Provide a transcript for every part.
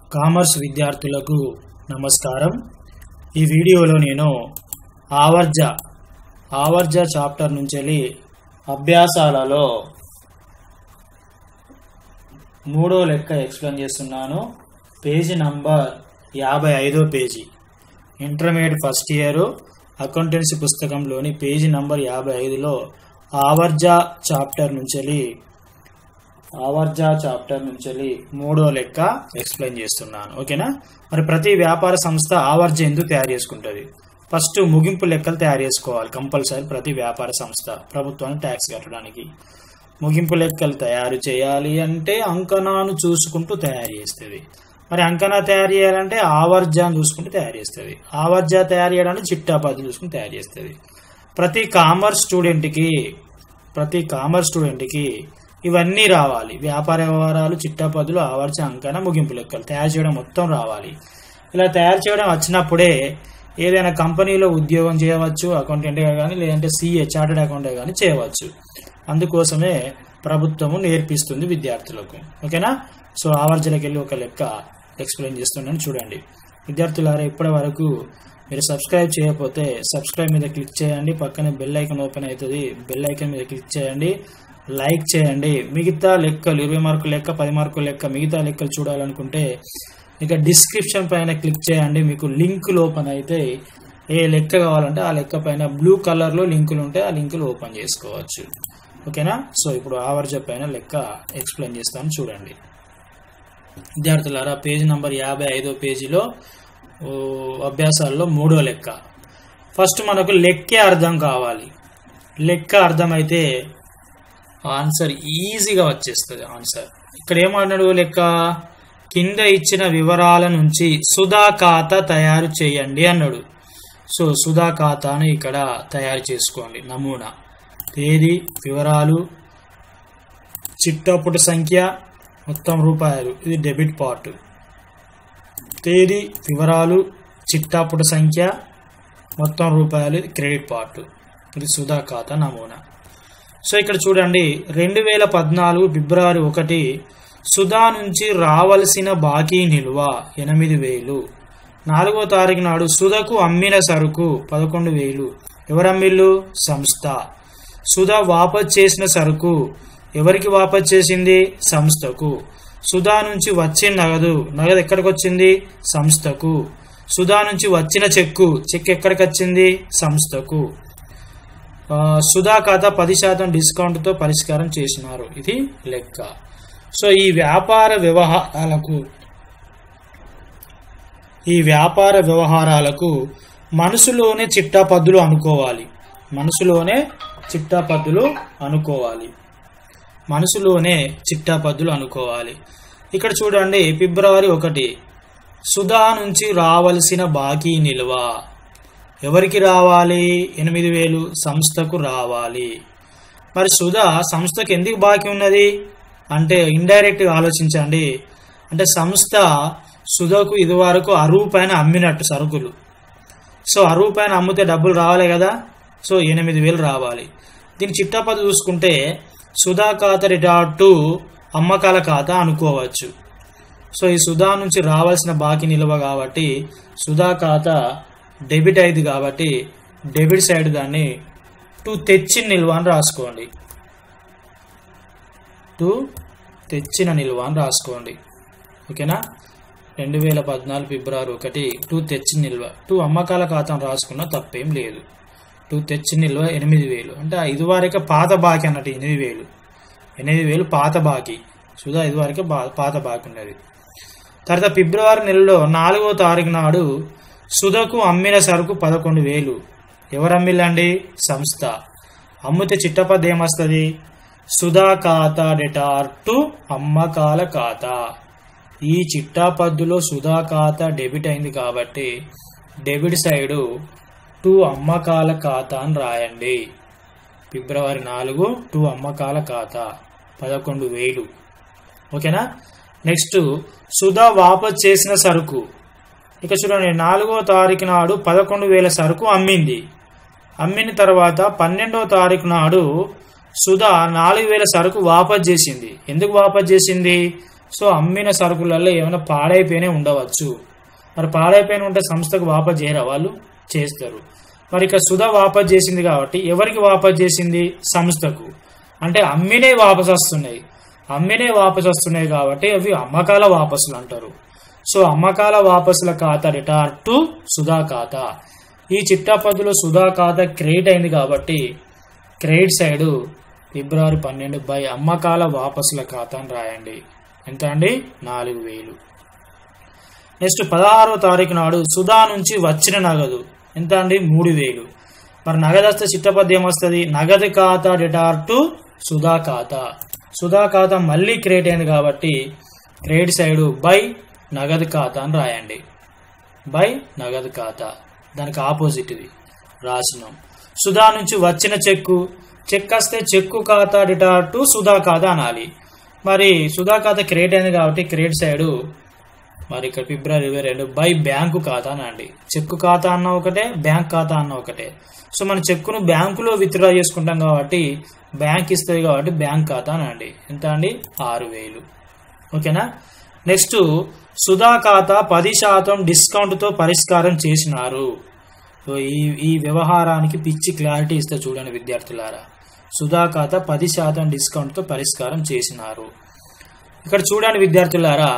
commerce విద్యార్థులకు నమస్కారం ఈ వీడియోలో నేను ఆవర్జ ఆవర్జ చాప్టర్ నుంచి వెళ్ళి అభ్యాసాలలో మూడో లెక్క ఎక్స్ప్లెయిన్ చేస్తున్నాను పేజీ నంబర్ యాభై ఐదో page intermediate first year accountancy పుస్తకంలోని పేజీ నంబర్ యాభై ఐదులో ఆవర్జ చాప్టర్ నుంచి వెళ్ళి ఆవర్జ చాప్టర్ నుంచి వెళ్ళి మూడో లెక్క ఎక్స్ప్లెయిన్ చేస్తున్నాను ఓకేనా మరి ప్రతి వ్యాపార సంస్థ ఆవర్జ ఎందుకు తయారు చేసుకుంటుంది ఫస్ట్ ముగింపు లెక్కలు తయారు చేసుకోవాలి కంపల్సరీ ప్రతి వ్యాపార సంస్థ ప్రభుత్వానికి ట్యాక్స్ కట్టడానికి ముగింపు లెక్కలు తయారు చేయాలి అంటే అంకణాను చూసుకుంటూ తయారు చేస్తుంది మరి అంకణా తయారు చేయాలంటే ఆవర్జాన్ని చూసుకుంటూ తయారు చేస్తుంది ఆవర్జ తయారు చేయడానికి చిట్టా పద్ధతి చూసుకుని తయారు చేస్తుంది ప్రతి కామర్స్ స్టూడెంట్కి ప్రతి కామర్స్ స్టూడెంట్కి ఇవన్నీ రావాలి వ్యాపార వ్యవహారాలు చిట్టాపదులు ఆవర్చ అంకణ ముగింపు లెక్కలు తయారు చేయడం మొత్తం రావాలి ఇలా తయారు చేయడం వచ్చినప్పుడే ఏదైనా కంపెనీలో ఉద్యోగం చేయవచ్చు అకౌంటెంట్గా కానీ లేదంటే సిఏ చార్టెడ్ అకౌంటెంట్ కానీ చేయవచ్చు అందుకోసమే ప్రభుత్వము నేర్పిస్తుంది విద్యార్థులకు ఓకేనా సో ఆవర్జనకి వెళ్ళి ఒక లెక్క ఎక్స్ప్లెయిన్ చేస్తున్నాను చూడండి విద్యార్థులారా ఇప్పటి వరకు మీరు సబ్స్క్రైబ్ చేయకపోతే సబ్స్క్రైబ్ మీద క్లిక్ చేయండి పక్కనే బెల్ ఐకన్ ఓపెన్ అవుతుంది బెల్ ఐకన్ మీద క్లిక్ చేయండి లైక్ చేయండి మిగతా లెక్కలు ఇరవై మార్కుల లెక్క పది మార్కుల లెక్క మిగతా లెక్కలు చూడాలనుకుంటే ఇక డిస్క్రిప్షన్ పైన క్లిక్ చేయండి మీకు లింకులు ఓపెన్ అయితే ఏ లెక్క కావాలంటే ఆ లెక్క పైన బ్లూ కలర్లో లింకులు ఉంటే ఆ లింకులు ఓపెన్ చేసుకోవచ్చు ఓకేనా సో ఇప్పుడు ఆవర్జ పైన లెక్క ఎక్స్ప్లెయిన్ చేస్తాను చూడండి విద్యార్థులారా పేజ్ నంబర్ యాభై ఐదో పేజీలో ఓ, అభ్యాసాల్లో మూడో లెక్క ఫస్ట్ మనకు లెక్కే అర్థం కావాలి లెక్క అర్థమైతే ఆన్సర్ ఈజీగా వచ్చేస్తుంది ఆన్సర్ ఇక్కడ ఏమన్నాడు లెక్క కింద ఇచ్చిన వివరాల నుంచి సుధా ఖాతా తయారు చేయండి అన్నాడు సో సుధా ఖాతాను ఇక్కడ తయారు చేసుకోండి నమూనా తేదీ వివరాలు చిట్టపుట సంఖ్య మొత్తం రూపాయలు ఇది డెబిట్ పార్ట్ తేదీ వివరాలు చిట్టాపుట సంఖ్య మొత్తం రూపాయలు ఇది క్రెడిట్ పార్ట్ ఇది సుధా ఖాతా నమూనా సో ఇక్కడ చూడండి రెండు వేల పద్నాలుగు ఫిబ్రవరి ఒకటి సుధా నుంచి రావలసిన బాకీ నిల్వ ఎనిమిది వేలు నాలుగో తారీఖు నాడు సుధకు అమ్మిన సరుకు పదకొండు వేలు ఎవరమ్మిళ్ళు సంస్థ సుధా వాపస్ చేసిన సరుకు ఎవరికి వాపస్ చేసింది సంస్థకు సుధా నుంచి వచ్చిన నగదు నగదు ఎక్కడికి వచ్చింది సంస్థకు సుధా నుంచి వచ్చిన చెక్కు చెక్ ఎక్కడికి వచ్చింది సంస్థకు ఆ, సుధా ఖాతా పది శాతం డిస్కౌంట్తో పరిష్కారం చేసినారు ఇది లెక్క సో ఈ వ్యాపార వ్యవహారాలకు ఈ వ్యాపార వ్యవహారాలకు మనసులోనే చిట్టాపద్దులు అనుకోవాలి మనసులోనే చిట్టాపద్దులు అనుకోవాలి మనసులోనే చిట్టాపద్దులు అనుకోవాలి ఇక్కడ చూడండి ఫిబ్రవరి ఒకటి సుధా నుంచి రావలసిన బాకీ నిల్వ ఎవరికి రావాలి ఎనిమిది వేలు సంస్థకు రావాలి మరి సుధా సంస్థకు ఎందుకు బాకీ ఉన్నది అంటే ఇండైరెక్ట్గా ఆలోచించండి అంటే సంస్థ సుధకు ఇదివరకు అరువు పైన అమ్మినట్టు సరుకులు సో అరువు పైన అమ్మితే డబ్బులు రావాలి కదా సో ఎనిమిది వేలు రావాలి దీని చిట్టపది చూసుకుంటే సుధా ఖాతా రిటార్డ్ టు అమ్మకాల ఖాతా అనుకోవచ్చు సో ఈ సుధా నుంచి రావాల్సిన బాకీ నిల్వ కాబట్టి సుధా ఖాతా డెబిట్ అయింది కాబట్టి డెబిట్ సైడ్ దాన్ని టు తెచ్చిన నిల్వ అని రాసుకోండి టు తెచ్చిన నిల్వ అని రాసుకోండి ఓకేనా రెండు వేల పద్నాలుగు ఫిబ్రవరి ఒకటి టూ తెచ్చిన నిల్వ టూ అమ్మకాల ఖాతాను రాసుకున్నా తప్పేం లేదు టూ తెచ్చిన నిల్వ ఎనిమిది వేలు అంటే ఇదివరకే పాత బాకీ అన్నట్టు ఎనిమిది వేలు ఎనిమిది వేలు పాత బాకీ సుధా ఇదివరకే బా పాత బాకీ ఉన్నది తర్వాత ఫిబ్రవరి నెలలో నాలుగో తారీఖు నాడు సుధకు అమ్మిన సరుకు పదకొండు వేలు ఎవరు అమ్మిల్లండి సంస్థ అమ్మితే చిట్టపద్ద ఏమొస్తుంది సుధా ఖాతా డెటార్ టు అమ్మకాల ఖాతా ఈ చిట్టాపద్దులో సుధా ఖాతా డెబిట్ అయింది కాబట్టి డెబిట్ సైడు టు అమ్మకాల ఖాతా అని రాయండి ఫిబ్రవరి నాలుగు టు అమ్మకాల ఖాతా పదకొండు వేలు ఓకేనా నెక్స్ట్ సుధా వాపస్ చేసిన సరుకు ఇక చూడండి నాలుగో తారీఖు నాడు పదకొండు వేల సరుకు అమ్మింది అమ్మిన తర్వాత పన్నెండవ తారీఖు నాడు సుధా నాలుగు వేల సరుకు వాపస్ చేసింది ఎందుకు వాపస్ చేసింది సో అమ్మిన సరుకులలో ఏమైనా పాడైపోయినా ఉండవచ్చు మరి పాడైపోయిన ఉంటే సంస్థకు వాపస్ చేయరా వాళ్ళు చేస్తారు మరి ఇక సుధా వాపస్ చేసింది కాబట్టి ఎవరికి వాపస్ చేసింది సంస్థకు అంటే అమ్మినే వాపస్ వస్తున్నాయి అమ్మినే వాపస్ వస్తున్నాయి కాబట్టి అవి అమ్మకాల వాపసులు అంటారు సో అమ్మకాల వాపసుల ఖాతా రిటార్ టు సుధా ఖాతా ఈ చిట్టా పద్ధతిలో సుధా ఖాతా క్రియేట్ అయింది కాబట్టి క్రెడిట్ సైడ్ ఫిబ్రవరి పన్నెండు బై అమ్మకాల వాపసుల ఖాతాను రాయండి ఎంత అండి నాలుగు వేలు నెక్స్ట్ పదహారో తారీఖు నాడు సుధా నుంచి వచ్చిన నగదు ఎంత అండి మూడు వేలు మరి నగదు వస్తే చిట్టపద్ది ఏమొస్తుంది నగదు ఖాతా రిటార్ టు సుధా ఖాతా సుధా ఖాతా మళ్ళీ క్రియేట్ అయింది కాబట్టి క్రెడిట్ సైడ్ బై నగదు ఖాతా అని రాయండి బై నగదు ఖాతా దానికి ఆపోజిట్ ఇది రాసినాం సుధా నుంచి వచ్చిన చెక్కు చెక్ వస్తే చెక్కు ఖాతా రిటార్ టు సుధా ఖాతా అనాలి మరి సుధా ఖాతా క్రియేట్ అయింది కాబట్టి క్రెడిట్ సైడ్ మరి ఇక్కడ ఫిబ్రవరి ఇరవై రెండు బై బ్యాంకు ఖాతా అనండి చెక్కు ఖాతా అన్న ఒకటే బ్యాంక్ ఖాతా అన్న ఒకటే సో మన చెక్కును బ్యాంకులో విత్డ్రా చేసుకుంటాం కాబట్టి బ్యాంక్ ఇస్తుంది కాబట్టి బ్యాంక్ ఖాతా అనండి ఎంత అండి ఆరు వేలు ఓకేనా నెక్స్ట్ సుధా ఖాతా పది శాతం డిస్కౌంట్తో పరిష్కారం చేసినారు సో ఈ ఈ వ్యవహారానికి పిచ్చి క్లారిటీ ఇస్తే చూడండి విద్యార్థులారా సుధా ఖాతా పది శాతం డిస్కౌంట్తో పరిష్కారం చేసినారు ఇక్కడ చూడండి విద్యార్థులారా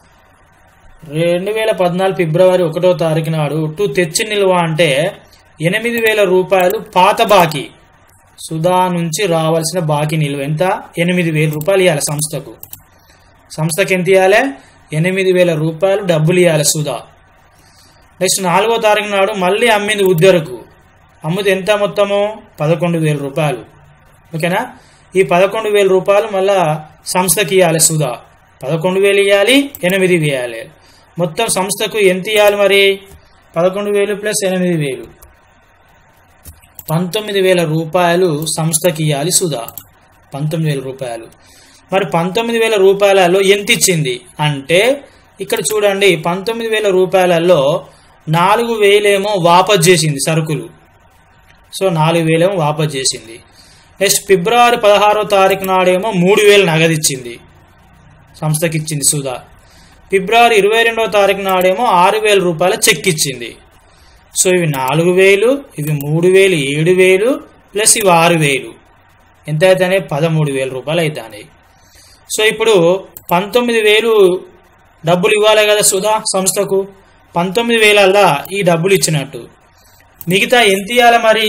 రెండు వేల పద్నాలుగు ఫిబ్రవరి ఒకటో తారీఖు నాడు టు తెచ్చి నిల్వ అంటే ఎనిమిది వేల రూపాయలు పాత బాకీ సుధా నుంచి రావాల్సిన బాకీ నిల్వ ఎంత ఎనిమిది వేల రూపాయలు ఇవ్వాలి సంస్థకు సంస్థకి ఎంత ఇవ్వాలి ఎనిమిది వేల రూపాయలు డబ్బులు ఇవ్వాలి సుధా నెక్స్ట్ నాలుగో తారీఖు నాడు మళ్ళీ అమ్మింది ఉద్దరకు అమ్మితే ఎంత మొత్తము పదకొండు వేల రూపాయలు ఓకేనా ఈ పదకొండు వేల రూపాయలు మళ్ళా సంస్థకి ఇవ్వాలి సుధా పదకొండు వేలు ఇవ్వాలి ఎనిమిది వేయాలి మొత్తం సంస్థకు ఎంత ఇవ్వాలి మరి పదకొండు వేలు ప్లస్ ఎనిమిది వేలు పంతొమ్మిది వేల రూపాయలు సంస్థకి ఇవ్వాలి సుధా పంతొమ్మిది వేల రూపాయలు మరి పంతొమ్మిది వేల రూపాయలలో ఎంత ఇచ్చింది అంటే ఇక్కడ చూడండి పంతొమ్మిది వేల రూపాయలలో నాలుగు వేలేమో వాపస్ చేసింది సరుకులు సో నాలుగు వేలేమో వాపస్ చేసింది నెక్స్ట్ ఫిబ్రవరి పదహారో తారీఖు నాడేమో మూడు వేలు నగదు ఇచ్చింది సంస్థకి ఇచ్చింది సుధా ఫిబ్రవరి ఇరవై రెండవ తారీఖు నాడేమో ఆరు వేల రూపాయల చెక్ ఇచ్చింది సో ఇవి నాలుగు వేలు ఇవి మూడు వేలు ఏడు వేలు ప్లస్ ఇవి ఆరు వేలు ఎంత అవుతాయి పదమూడు వేల రూపాయలు అవుతాయి సో ఇప్పుడు పంతొమ్మిది వేలు డబ్బులు ఇవ్వాలి కదా సుధా సంస్థకు పంతొమ్మిది వేలల్లా ఈ డబ్బులు ఇచ్చినట్టు మిగతా ఎంత ఇవ్వాలి మరి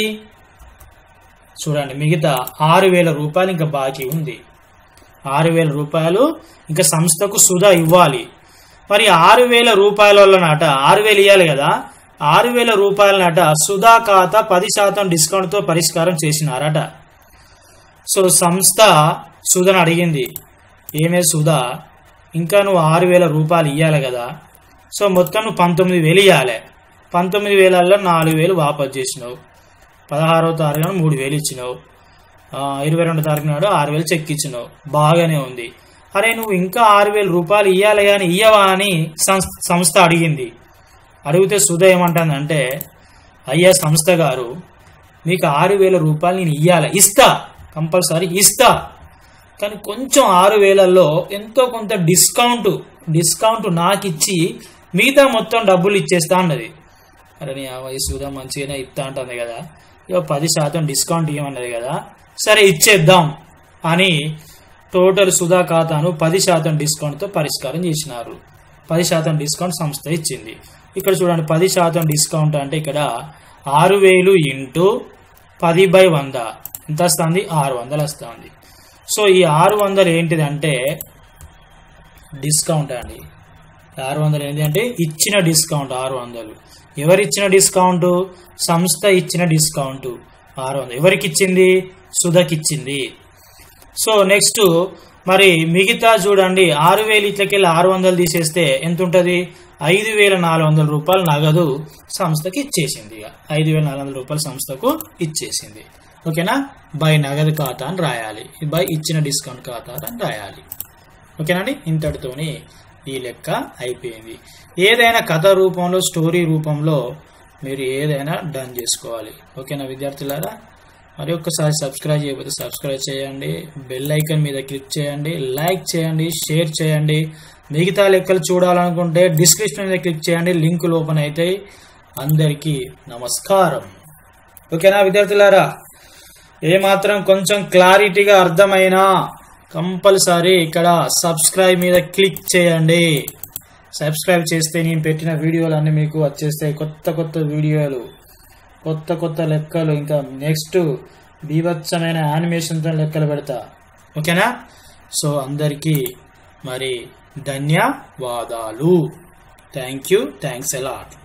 చూడండి మిగతా ఆరు వేల రూపాయలు ఇంకా బాకీ ఉంది ఆరు వేల రూపాయలు ఇంకా సంస్థకు సుధా ఇవ్వాలి మరి ఆరు వేల రూపాయల నాట ఆరు వేలు ఇవ్వాలి కదా ఆరు వేల రూపాయల నాట సుధా ఖాతా పది శాతం డిస్కౌంట్తో పరిష్కారం చేసినారట సో సంస్థ సుధను అడిగింది ఏమే సుధా ఇంకా నువ్వు ఆరు వేల రూపాయలు ఇవ్వాలి కదా సో మొత్తం నువ్వు పంతొమ్మిది వేలు ఇవ్వాలి పంతొమ్మిది వేలల్లో నాలుగు వేలు వాపస్ చేసినావు పదహారో తారీఖున మూడు వేలు ఇచ్చినావు ఆ, ఇరవై రెండు తారీఖు నాడు ఆరు వేలు చెక్ ఇచ్చినావు బాగానే ఉంది అరే నువ్వు ఇంకా ఆరు వేల రూపాయలు ఇవ్వాలి కానీ ఇయ్యవా అని సంస్థ సంస్థ అడిగింది అడిగితే సుధా ఏమంటుందంటే అయ్యా సంస్థ గారు మీకు ఆరు వేల రూపాయలు నేను ఇయ్యాలి ఇస్తా కంపల్సరీ ఇస్తా కానీ కొంచెం ఆరు వేలల్లో ఎంతో కొంత డిస్కౌంట్ డిస్కౌంట్ నాకు ఇచ్చి మిగతా మొత్తం డబ్బులు ఇచ్చేస్తా అన్నది అరే నీ ఆ వయసు సుధా మంచిగానే ఇస్తా అంటుంది కదా ఇక పది శాతం డిస్కౌంట్ ఇవ్వమన్నది కదా సరే ఇచ్చేద్దాం అని టోటల్ సుధా ఖాతాను పది శాతం డిస్కౌంట్తో పరిష్కారం చేసినారు పది శాతం డిస్కౌంట్ సంస్థ ఇచ్చింది ఇక్కడ చూడండి పది శాతం డిస్కౌంట్ అంటే ఇక్కడ ఆరు వేలు ఇంటూ పది బై వంద ఎంత వస్తుంది ఆరు వందలు వస్తుంది సో ఈ ఆరు వందలు ఏంటిదంటే డిస్కౌంట్ అండి ఆరు వందలు ఏంటి అంటే ఇచ్చిన డిస్కౌంట్ ఆరు వందలు ఎవరు ఇచ్చిన డిస్కౌంట్ సంస్థ ఇచ్చిన డిస్కౌంట్ ఆరు వందలు ఎవరికి ఇచ్చింది సుధకి ఇచ్చింది సో నెక్స్ట్ మరి మిగతా చూడండి ఆరు వేలు ఇట్లకెళ్ళి ఆరు వందలు తీసేస్తే ఎంత ఉంటుంది ఐదు వేల నాలుగు వందల రూపాయలు నగదు సంస్థకి ఇచ్చేసింది ఇక ఐదు వేల నాలుగు వందల రూపాయలు సంస్థకు ఇచ్చేసింది ఓకేనా బై నగదు ఖాతా అని రాయాలి బై ఇచ్చిన డిస్కౌంట్ ఖాతా అని రాయాలి ఓకేనండి ఇంతటితోని ఈ లెక్క అయిపోయింది ఏదైనా కథ రూపంలో స్టోరీ రూపంలో మీరు ఏదైనా డన్ చేసుకోవాలి ఓకేనా విద్యార్థులారా మరి ఒక్కసారి సబ్స్క్రైబ్ చేయకపోతే సబ్స్క్రైబ్ చేయండి బెల్ ఐకాన్ మీద క్లిక్ చేయండి లైక్ చేయండి షేర్ చేయండి మిగతా లెక్కలు చూడాలనుకుంటే డిస్క్రిప్షన్ మీద క్లిక్ చేయండి లింకులు ఓపెన్ అవుతాయి అందరికీ నమస్కారం ఓకేనా విద్యార్థులారా ఏమాత్రం కొంచెం క్లారిటీగా అర్థమైనా కంపల్సరీ ఇక్కడ సబ్స్క్రైబ్ మీద క్లిక్ చేయండి సబ్స్క్రైబ్ చేస్తే నేను పెట్టిన వీడియోలు అన్నీ మీకు వచ్చేస్తాయి కొత్త కొత్త వీడియోలు కొత్త కొత్త లెక్కలు ఇంకా నెక్స్ట్ బీభత్సమైన యానిమేషన్తో లెక్కలు పెడతా ఓకేనా సో అందరికీ మరి ధన్యవాదాలు థ్యాంక్ యూ థ్యాంక్స్ ఎలాట్